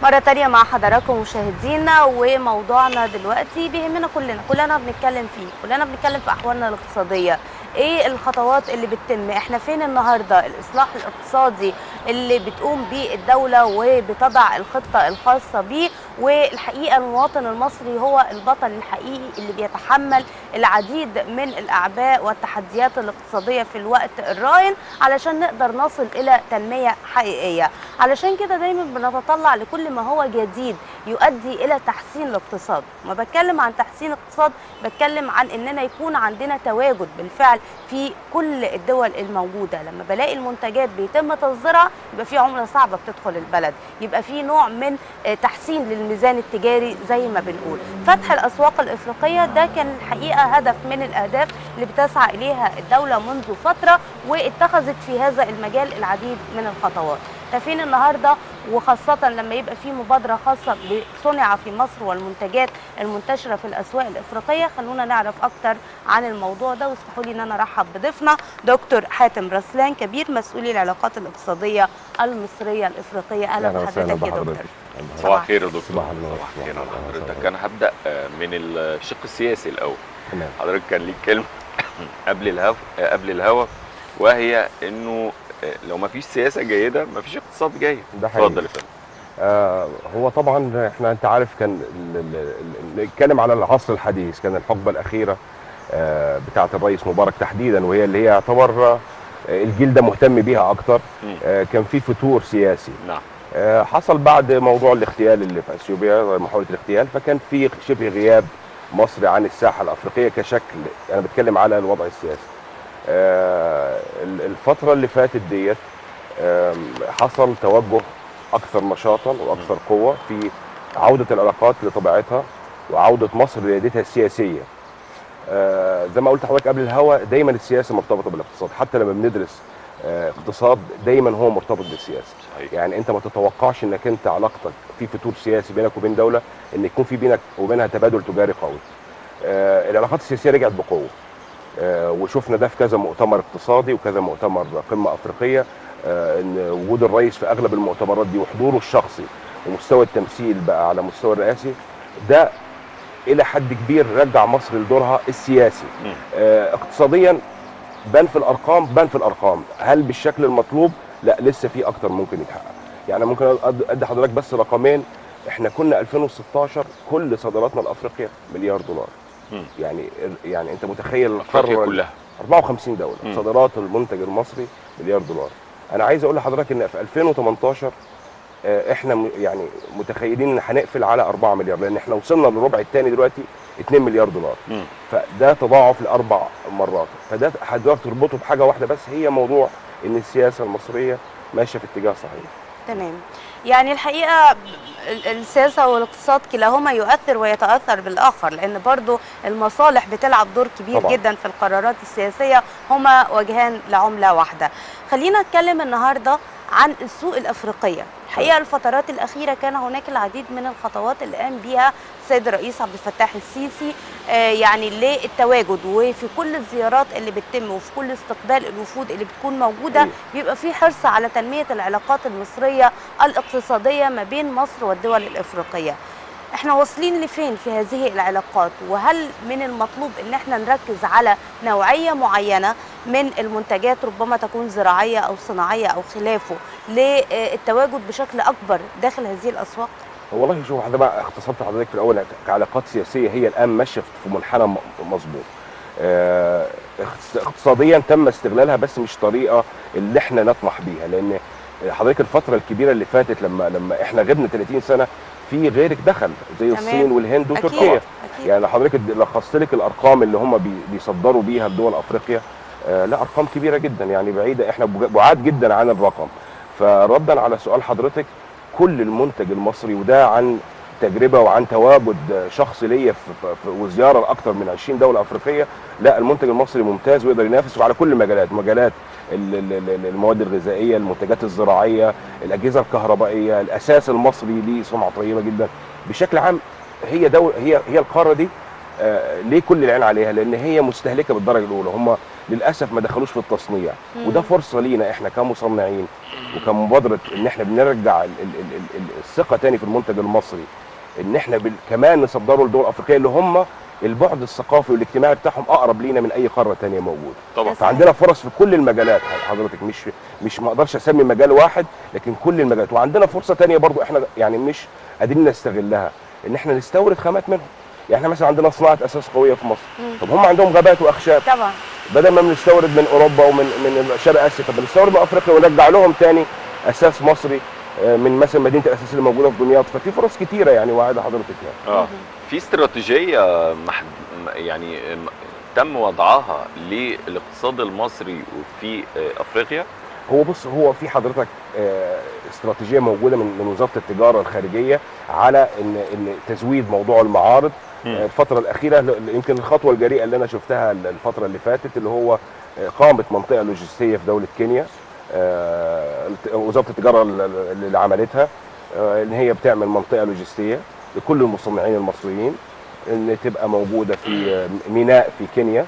مرة تانية مع حضراتكم مشاهدينا وموضوعنا دلوقتي بيهمنا كلنا كلنا بنتكلم فيه كلنا بنتكلم في أحوالنا الاقتصادية ايه الخطوات اللي بتتم احنا فين النهاردة الاصلاح الاقتصادي اللي بتقوم بيه الدولة وبتضع الخطة الخاصة بيه والحقيقة المواطن المصري هو البطل الحقيقي اللي بيتحمل العديد من الأعباء والتحديات الاقتصادية في الوقت الراهن علشان نقدر نصل إلى تنمية حقيقية علشان كده دايما بنتطلع لكل ما هو جديد يؤدي إلى تحسين الاقتصاد ما بتكلم عن تحسين الاقتصاد بتكلم عن إننا يكون عندنا تواجد بالفعل في كل الدول الموجودة لما بلاقي المنتجات بيتم تصديرها يبقى في عملة صعبة بتدخل البلد يبقى في نوع من تحسين للميزان التجاري زي ما بنقول فتح الأسواق الإفريقية ده كان الحقيقة هدف من الأهداف اللي بتسعى إليها الدولة منذ فترة واتخذت في هذا المجال العديد من الخطوات فين النهارده وخاصة لما يبقى في مبادرة خاصة صنع في مصر والمنتجات المنتشرة في الأسواق الإفريقية خلونا نعرف أكتر عن الموضوع ده واسمحوا لي إن أنا أرحب بضيفنا دكتور حاتم رسلان كبير مسؤولي العلاقات الاقتصادية المصرية الإفريقية أهلا بحضرتك يا دكتور صباح الخير يا دكتور صباح النور صباح الخير على حضرتك انا هبدا من الشق السياسي الاول تمام حضرتك كان ليك كلمه قبل الهوا قبل الهوا وهي انه لو ما فيش سياسه جيده ما فيش اقتصاد جيد ده حقيقي اتفضل يا فندم آه هو طبعا احنا انت عارف كان ال- ال- ال- نتكلم على العصر الحديث كان الحقبه الاخيره آه بتاعه الرئيس مبارك تحديدا وهي اللي هي يعتبر آه الجيل ده مهتم بيها اكتر مم. آه كان في فتور سياسي نعم آه حصل بعد موضوع الاغتيال اللي في اثيوبيا محاوله الاغتيال فكان في شبه غياب مصر عن الساحه الافريقيه كشكل انا بتكلم على الوضع السياسي آه ال- الفتره اللي فاتت ديت آم، حصل توجه اكثر نشاطا واكثر قوه في عوده العلاقات لطبيعتها وعوده مصر لريادتها السياسيه. آه، زي ما قلت لحضرتك قبل الهوا دايما السياسه مرتبطه بالاقتصاد حتى لما بندرس آه، اقتصاد دايما هو مرتبط بالسياسه. صحيح يعني انت ما تتوقعش انك انت علاقتك في فتور سياسي بينك وبين دوله ان يكون في بينك وبينها تبادل تجاري قوي. آه، العلاقات السياسيه رجعت بقوه. آه، وشفنا ده في كذا مؤتمر اقتصادي وكذا مؤتمر قمه افريقيه آه، ان وجود الرئيس في اغلب المؤتمرات دي وحضوره الشخصي ومستوى التمثيل بقى على مستوى الرئاسي ده الى حد كبير رجع مصر لدورها السياسي مم. آه، اقتصاديا بان في الارقام بان في الارقام هل بالشكل المطلوب لا لسه في اكتر ممكن يتحقق يعني ممكن أد- ادي حضرتك بس رقمين احنا كنا 2016 كل صادراتنا لافريقيا مليار دولار مم. يعني يعني انت متخيل افريقيا القاره كلها 54 دوله مم. صادرات المنتج المصري مليار دولار انا عايز اقول لحضرتك ان في 2018 آه، احنا م- يعني متخيلين ان هنقفل على 4 مليار لان احنا وصلنا للربع الثاني دلوقتي 2 مليار دولار مم. فده تضاعف لاربع مرات فده حضرتك تربطه بحاجه واحده بس هي موضوع ان السياسه المصريه ماشيه في اتجاه صحيح تمام يعني الحقيقة ال- السياسة والاقتصاد كلاهما يؤثر ويتأثر بالآخر لأن برضو المصالح بتلعب دور كبير طبعاً. جدا في القرارات السياسية هما وجهان لعملة واحدة خلينا نتكلم النهاردة عن السوق الأفريقية الحقيقة الفترات الأخيرة كان هناك العديد من الخطوات اللي قام بها السيد الرئيس عبد الفتاح السيسي آه، يعني للتواجد وفي كل الزيارات اللي بتتم وفي كل استقبال الوفود اللي بتكون موجودة أيوة. بيبقى في حرص على تنمية العلاقات المصرية الاقتصادية ما بين مصر والدول الإفريقية احنا واصلين لفين في هذه العلاقات وهل من المطلوب ان احنا نركز على نوعية معينة من المنتجات ربما تكون زراعية او صناعية او خلافه للتواجد بشكل اكبر داخل هذه الاسواق والله شوف حضرتك بقى اختصرت حضرتك في الاول كعلاقات سياسيه هي الان ماشيه في منحنى م- مظبوط آه، اختص- اقتصاديا تم استغلالها بس مش طريقه اللي احنا نطمح بيها لان حضرتك الفتره الكبيره اللي فاتت لما لما احنا غبنا 30 سنه في غيرك دخل زي تمام. الصين والهند اكيد وتركيا اكيد يعني حضرتك لخصت لك الارقام اللي هم بي- بيصدروا بيها لدول افريقيا آه لا ارقام كبيره جدا يعني بعيده احنا بج- بعاد جدا عن الرقم فردا على سؤال حضرتك كل المنتج المصري وده عن تجربه وعن تواجد شخص ليا في- في- في- وزياره لاكثر من 20 دوله افريقيه لا المنتج المصري ممتاز ويقدر ينافس على كل المجالات مجالات ال- ال- ال- المواد الغذائيه المنتجات الزراعيه الاجهزه الكهربائيه الاساس المصري ليه سمعه طيبه جدا بشكل عام هي دول هي هي القاره دي آه ليه كل العين عليها لان هي مستهلكه بالدرجه الاولى هم للاسف ما دخلوش في التصنيع مم. وده فرصه لينا احنا كمصنعين وكمبادره ان احنا بنرجع ال ال ال ال الثقه تاني في المنتج المصري ان احنا بال كمان نصدره لدول افريقيه اللي هم البعد الثقافي والاجتماعي بتاعهم اقرب لينا من اي قاره تانية موجوده طبعا بس- فعندنا فرص في كل المجالات حضرتك مش مش ما اقدرش اسمي مجال واحد لكن كل المجالات وعندنا فرصه تانية برضو احنا يعني مش قادرين نستغلها ان احنا نستورد خامات منهم يعني احنا مثلا عندنا صناعه اساس قويه في مصر مم. طب هم عندهم غابات واخشاب طبعا بدل ما بنستورد من اوروبا ومن من شرق اسيا طب بنستورد من افريقيا ونرجع لهم تاني اساس مصري آه، من مثلا مدينه الاساس اللي موجوده في دمياط ففي فرص كتيره يعني واعده حضرتك يعني اه في استراتيجيه محد... يعني م- تم وضعها للاقتصاد المصري في آه، افريقيا هو بص هو في حضرتك آه، استراتيجيه موجوده من من وزاره التجاره الخارجيه على ان ان تزويد موضوع المعارض مم. آه، الفتره الاخيره ل- يمكن الخطوه الجريئه اللي انا شفتها ال- الفتره اللي فاتت اللي هو آه، قامت منطقه لوجستيه في دوله كينيا آه، الت- وزاره التجاره ال- ال- اللي عملتها آه، ان هي بتعمل منطقه لوجستيه لكل المصنعين المصريين ان تبقى موجوده في آه، ميناء في كينيا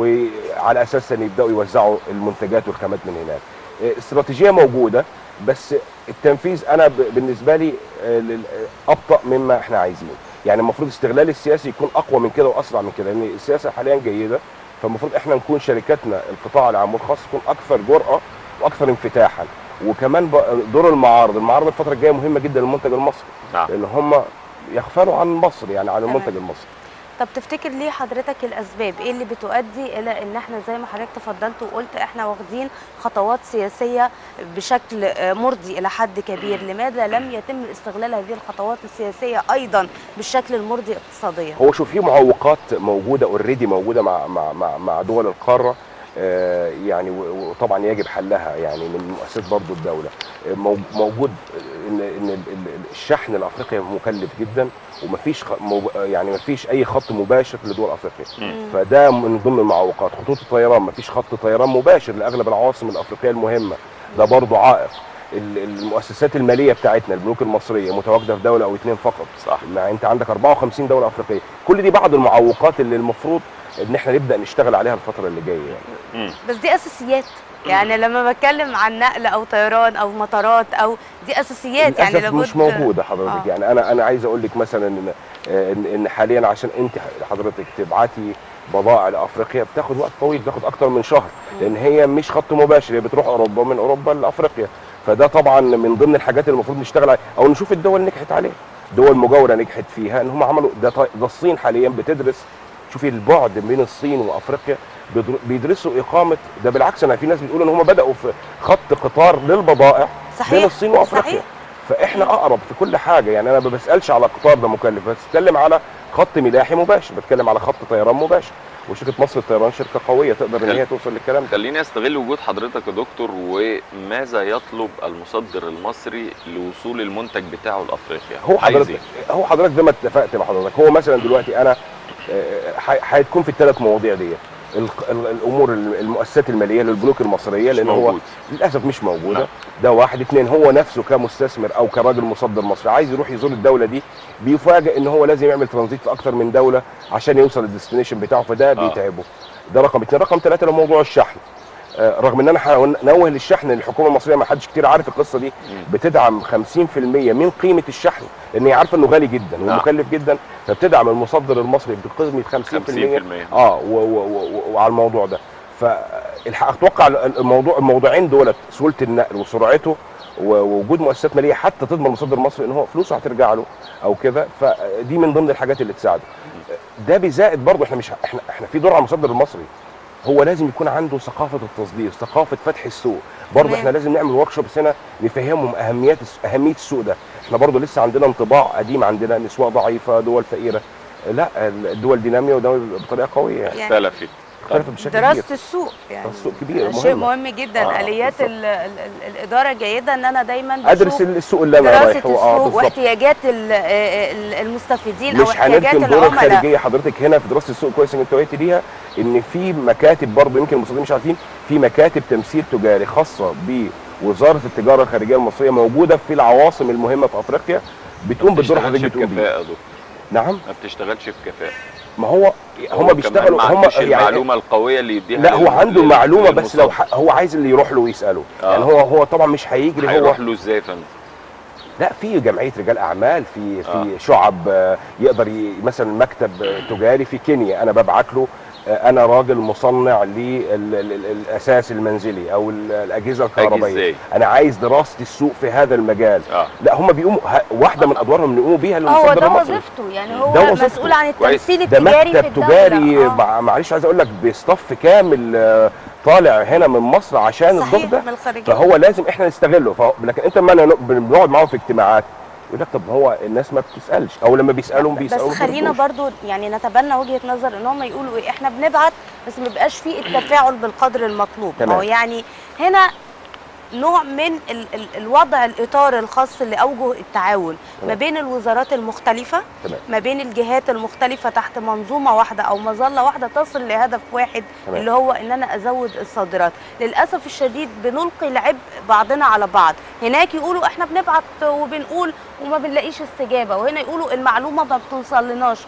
وعلى اساس ان يبداوا يوزعوا المنتجات والخامات من هناك آه، استراتيجيه موجوده بس التنفيذ انا ب- بالنسبه لي آه، لل- آه، ابطا مما احنا عايزين يعني المفروض استغلال السياسي يكون اقوى من كده واسرع من كده لان السياسه حاليا جيده فالمفروض احنا نكون شركاتنا القطاع العام والخاص تكون اكثر جرأه واكثر انفتاحا وكمان ب- دور المعارض المعارض الفتره الجايه مهمه جدا للمنتج المصري نعم لان هم يغفلوا عن مصر يعني عن تمام. المنتج المصري طب تفتكر ليه حضرتك الاسباب ايه اللي بتؤدي الى ان احنا زي ما حضرتك تفضلت وقلت احنا واخدين خطوات سياسيه بشكل آه، مرضي الى حد كبير لماذا لم يتم استغلال هذه الخطوات السياسيه ايضا بالشكل المرضي اقتصاديا هو شوف في معوقات موجوده اوريدي موجوده مع مع مع, مع دول القاره آه، يعني و- وطبعا يجب حلها يعني من مؤسسات برضو الدوله آه، مو- موجود ان ان ال- ال- الشحن الافريقي مكلف جدا ومفيش خ- مو- يعني مفيش اي خط مباشر لدول افريقيا مم. فده من ضمن المعوقات خطوط الطيران مفيش خط طيران مباشر لاغلب العواصم الافريقيه المهمه ده برضو عائق ال- المؤسسات الماليه بتاعتنا البنوك المصريه متواجده في دوله او اتنين فقط صح مع انت عندك 54 دوله افريقيه كل دي بعض المعوقات اللي المفروض ان احنا نبدا نشتغل عليها الفتره اللي جايه يعني مم. بس دي اساسيات يعني لما بتكلم عن نقل او طيران او مطارات او دي اساسيات يعني للاسف مش موجوده حضرتك آه. يعني انا انا عايز اقول لك مثلا ان ان إن حاليا عشان انت حضرتك تبعتي بضائع لافريقيا بتاخد وقت طويل بتاخد اكتر من شهر لان هي مش خط مباشر هي بتروح اوروبا من اوروبا لافريقيا فده طبعا من ضمن الحاجات اللي المفروض نشتغل عليها او نشوف الدول اللي نجحت عليها دول مجاوره نجحت فيها ان هم عملوا ده, طي- ده الصين حاليا بتدرس شوفي البعد بين الصين وافريقيا بيدر- بيدرسوا اقامه ده بالعكس انا في ناس بتقول ان هم بداوا في خط قطار للبضائع صحيح بين الصين وافريقيا صحيح. فاحنا اقرب في كل حاجه يعني انا ما بسالش على قطار ده مكلف بس بتكلم على خط ملاحي مباشر بتكلم على خط طيران مباشر وشركه مصر الطيران شركه قويه تقدر ان هي توصل للكلام ده خليني استغل وجود حضرتك يا دكتور وماذا يطلب المصدر المصري لوصول المنتج بتاعه لافريقيا هو عايز حضرتك إيه؟ هو حضرتك زي ما اتفقت مع حضرتك هو مثلا دلوقتي انا آه، ح- هتكون في الثلاث مواضيع دي ال- ال- الامور الم- المؤسسات الماليه للبنوك المصريه مش لان هو موجود. للاسف مش موجوده نعم. ده واحد اتنين هو نفسه كمستثمر او كراجل مصدر مصري عايز يروح يزور الدوله دي بيفاجئ ان هو لازم يعمل ترانزيت في اكتر من دوله عشان يوصل للديستنيشن بتاعه فده بيتعبه ده رقم اتنين رقم ثلاثه لو موضوع الشحن آه، رغم ان انا هنوه للشحن الحكومه المصريه ما حدش كتير عارف القصه دي مم. بتدعم 50% من قيمه الشحن لان هي عارفه انه غالي جدا نعم. ومكلف جدا فبتدعم المصدر المصري بقيمه 50%, 50% اه و و و وعلى الموضوع ده فاتوقع الموضوع الموضوعين دولت سهوله النقل وسرعته ووجود مؤسسات ماليه حتى تضمن المصدر المصري ان هو فلوسه هترجع له او كده فدي من ضمن الحاجات اللي تساعده ده بيزائد برضه احنا مش احنا احنا في دور على المصدر المصري هو لازم يكون عنده ثقافه التصدير ثقافه فتح السوق برضه تمام. احنا لازم نعمل ورك شوبس هنا نفهمهم اهميات الس- اهميه السوق ده احنا برضه لسه عندنا انطباع قديم عندنا ان اسواق ضعيفه دول فقيره لا الدول ديناميه ودول بطريقه قويه يعني يعني اختلفت اختلفت بشكل كبير دراسه السوق يعني السوق كبير شيء مهمة. مهم جدا آه، اليات بالظبط. ال ال ال الاداره الجيده ان انا دايما ادرس بشوف السوق اللي انا دراسه رايحه اه السوق بالظبط واحتياجات ال- ال- المستفيدين او مش احتياجات هنركن دور العملاء الخارجيه حضرتك هنا في دراسه السوق كويس انك انتبهتي ليها ان في مكاتب برضه يمكن المصريين مش عارفين في مكاتب تمثيل تجاري خاصه بوزاره التجاره الخارجيه المصريه موجوده في العواصم المهمه في افريقيا بتقوم ما بالدور اللي بتشتغلش حضرتك بتقوم بيه بكفاءه يا دكتور نعم ما بتشتغلش بكفاءه ما هو هو هم كمان بيشتغلوا ما هم عندوش يعني المعلومه القويه اللي يديها لا هو لل- عنده لل- معلومه بس لو للمصاب. ح- هو عايز اللي يروح له ويساله آه. يعني هو هو طبعا مش هيجري هو هيروح له ازاي يا فندم؟ لا في جمعيه رجال اعمال في في آه. شعب آه، يقدر ي... مثلا مكتب آه، تجاري في كينيا انا ببعت له آه، انا راجل مصنع للاساس المنزلي او ال- الاجهزه اجي الكهربائيه ازاي؟ انا عايز دراسه السوق في هذا المجال اه لا هم بيقوموا ه- واحده من ادوارهم اللي يقوموا بيها هو للمصدر ده المصري وظيفته يعني هو ده وظيفته. مسؤول عن كويس. التمثيل ده التجاري في مكتب الدولة تجاري آه. مع- معلش عايز اقول لك بصف كامل آه، طالع هنا من مصر عشان الدور صحيح ده من الخارجية فهو لازم احنا نستغله فهو لكن انت لما أنا بنقعد معاهم في اجتماعات يقول لك طب هو الناس ما بتسالش او لما بيسالوا بيسالوا بس خلينا برضو يعني نتبنى وجهه نظر ان هم يقولوا ايه احنا بنبعت بس ما بيبقاش فيه التفاعل بالقدر المطلوب تمام. ما هو يعني هنا نوع من ال ال الوضع الاطار الخاص لاوجه التعاون ما تمام. بين الوزارات المختلفه تمام. ما بين الجهات المختلفه تحت منظومه واحده او مظله واحده تصل لهدف واحد تمام. اللي هو ان انا ازود الصادرات للاسف الشديد بنلقي العبء بعضنا على بعض هناك يقولوا احنا بنبعت وبنقول وما بنلاقيش استجابه وهنا يقولوا المعلومه ما بتوصلناش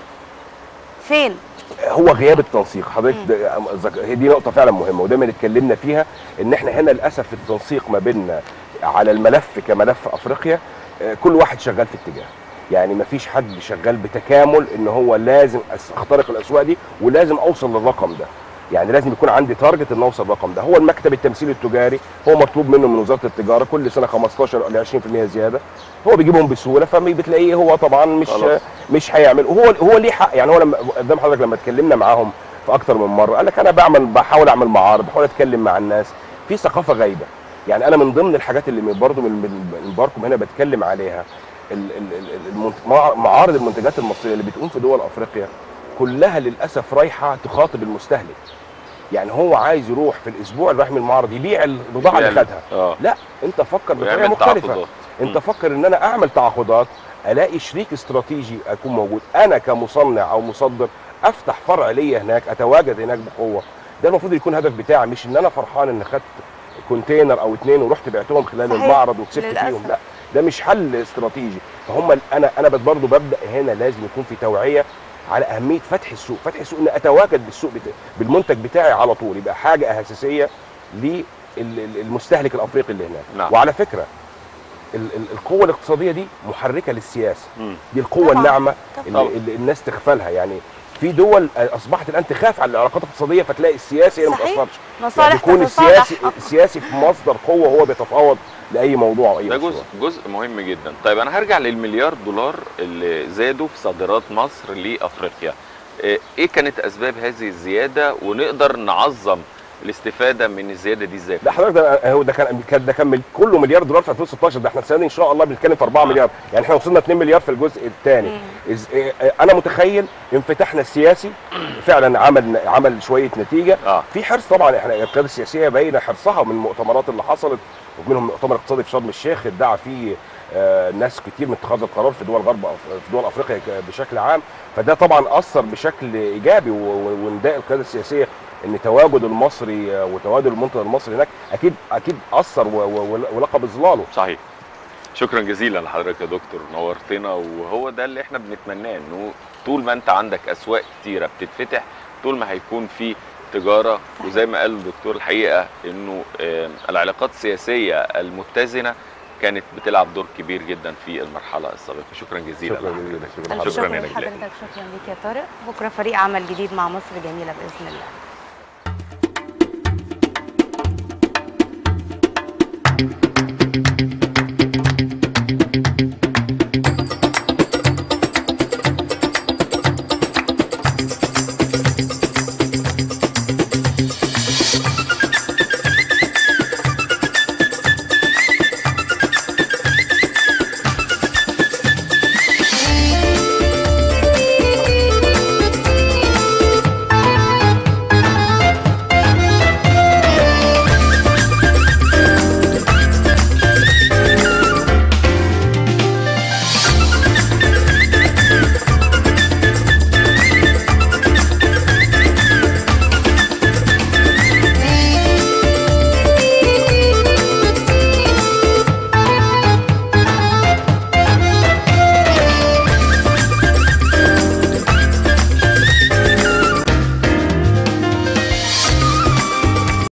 فين هو غياب التنسيق حضرتك ده- ذك- هي دي نقطه فعلا مهمه ودايما اتكلمنا فيها ان احنا هنا للاسف التنسيق ما بيننا على الملف كملف افريقيا آه، كل واحد شغال في اتجاه يعني ما فيش حد شغال بتكامل ان هو لازم أس- اخترق الاسواق دي ولازم اوصل للرقم ده يعني لازم يكون عندي تارجت ان اوصل للرقم ده هو المكتب التمثيلي التجاري هو مطلوب منه من وزاره التجاره كل سنه 15 ل 20% زياده هو بيجيبهم بسهوله فبتلاقيه هو طبعا مش خلاص. مش هيعمل وهو هو ليه حق يعني هو لما قدام حضرتك لما اتكلمنا معاهم في اكتر من مره قال لك انا بعمل بحاول اعمل معارض بحاول اتكلم مع الناس في ثقافه غايبه يعني انا من ضمن الحاجات اللي من- برضو من من من باركم هنا بتكلم عليها ال- ال- ال- المنت- مع- معارض المنتجات المصريه اللي بتقوم في دول افريقيا كلها للاسف رايحه تخاطب المستهلك يعني هو عايز يروح في الاسبوع اللي رايح من المعرض يبيع البضاعه اللي يعمل- خدها اه لا انت فكر بطريقه ويعمل مختلفه تعاقدات انت مم. فكر ان انا اعمل تعاقدات الاقي شريك استراتيجي اكون موجود انا كمصنع او مصدر افتح فرع ليا هناك اتواجد هناك بقوه ده المفروض يكون هدف بتاعي مش ان انا فرحان ان خدت كونتينر او اتنين ورحت بعتهم خلال صحيح. المعرض وكسبت للأسف. فيهم لا ده مش حل استراتيجي فهم ال- انا انا برضه ببدا هنا لازم يكون في توعيه على اهميه فتح السوق فتح السوق ان اتواجد بالسوق بتا... بالمنتج بتاعي على طول يبقى حاجه اساسيه للمستهلك الافريقي اللي هناك نعم. وعلى فكره ال- ال- القوه الاقتصاديه دي محركه للسياسه مم. دي القوه طبعاً. الناعمه اللي, طبعاً. اللي الناس تغفلها يعني في دول اصبحت الان تخاف على العلاقات الاقتصاديه فتلاقي السياسي اللي ما صحيح. تاثرش يعني مصالح بيكون تتصالح السياسي السياسي في مصدر قوه وهو بيتفاوض لاي موضوع او اي ده مشروع. جزء جزء مهم جدا طيب انا هرجع للمليار دولار اللي زادوا في صادرات مصر لافريقيا إيه إيه كانت اسباب هذه الزياده ونقدر نعظم الاستفاده من الزياده دي ازاي لا حضرتك ده هو ده كان كان- ده كان مل- كله مليار دولار في 2016 ده احنا السنه دي ان شاء الله بنتكلم في 4 آه. مليار يعني احنا وصلنا 2 مليار في الجزء الثاني انا متخيل انفتاحنا السياسي فعلا عمل عمل شويه نتيجه اه في حرص طبعا احنا القياده السياسيه باينه حرصها من المؤتمرات اللي حصلت ومنهم مؤتمر اقتصادي في شرم الشيخ ادعى فيه آه، ناس كتير من اتخاذ القرار في دول غرب أف- في دول افريقيا ك- بشكل عام فده طبعا اثر بشكل ايجابي و- و- ونداء القياده السياسيه ان تواجد المصري آه، وتواجد المنتج المصري هناك اكيد اكيد اثر و- و- ولقى بظلاله صحيح شكرا جزيلا لحضرتك يا دكتور نورتنا وهو ده اللي احنا بنتمناه انه طول ما انت عندك اسواق كتيره بتتفتح طول ما هيكون في تجاره وزي ما قال الدكتور الحقيقه انه آه، العلاقات السياسيه المتزنه كانت بتلعب دور كبير جدا في المرحله السابقه شكرا جزيلا شكرا لحضرتك. جزيلا شكرا ألف شكراً شكرا يا نجلاء. لحضرتك شكرا ليك يا طارق بكره فريق عمل جديد مع مصر جميله باذن الله